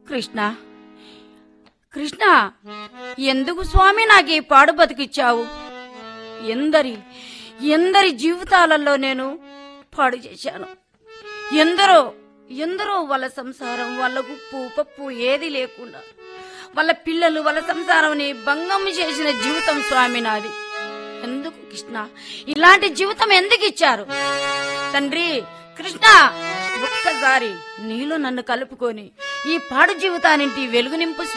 కృష్ణ కృష్ణ ఎందుకు స్వామి నాకు ఈ పాడు బతికిచ్చావు ఎందరి ఎందరి జీవితాలలో నేను పాడు చేశాను ఎందరో ఎందరో వాళ్ళ సంసారం వాళ్ళ ఉప్పు పప్పు ఏది లేకుండా వాళ్ళ పిల్లలు వాళ్ళ సంసారంని భంగం చేసిన జీవితం స్వామి నాది ఎందుకు కృష్ణ ఇలాంటి జీవితం ఎందుకు ఇచ్చారు తండ్రి కృష్ణ ఒక్కసారి నీలో నన్ను కలుపుకొని ఈ పాడు జీవితానింటి వెలుగు నింపు